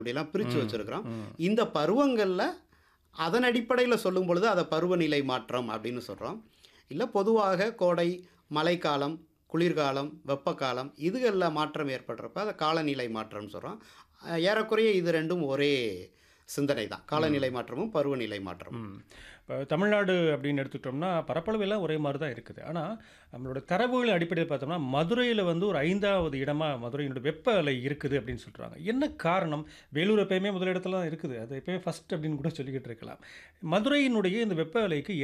அப்படிலாம் பிரித்து ம், வச்சுருக்கிறோம் ம். இந்த பருவங்களில் அதன் அடிப்படையில் சொல்லும் பொழுது அதை பருவநிலை மாற்றம் அப்படின்னு சொல்கிறோம் இல்லை பொதுவாக கோடை மழைக்காலம் குளிர்காலம் வெப்பக்காலம் இதுகளில் மாற்றம் ஏற்படுறப்ப அதை காலநிலை மாற்றம்னு சொல்கிறோம் ஏறக்குறைய இது ரெண்டும் ஒரே சிந்தனை தான் காலநிலை மாற்றமும் பருவநிலை மாற்றமும் ம் இப்போ தமிழ்நாடு அப்படின்னு எடுத்துக்கிட்டோம்னா பரப்பளவெல்லாம் ஒரே மாதிரி தான் இருக்குது ஆனால் நம்மளோட தரவுகள் அடிப்படையில் பார்த்தோம்னா மதுரையில் வந்து ஒரு ஐந்தாவது இடமா மதுரையினுடைய வெப்ப அலை இருக்குது அப்படின்னு சொல்கிறாங்க என்ன காரணம் வேலூர் எப்பயுமே முதல் இடத்துல தான் இருக்குது அது எப்பயுமே ஃபஸ்ட் அப்படின்னு கூட சொல்லிக்கிட்டு இருக்கலாம் மதுரையினுடைய இந்த வெப்ப அலைக்கு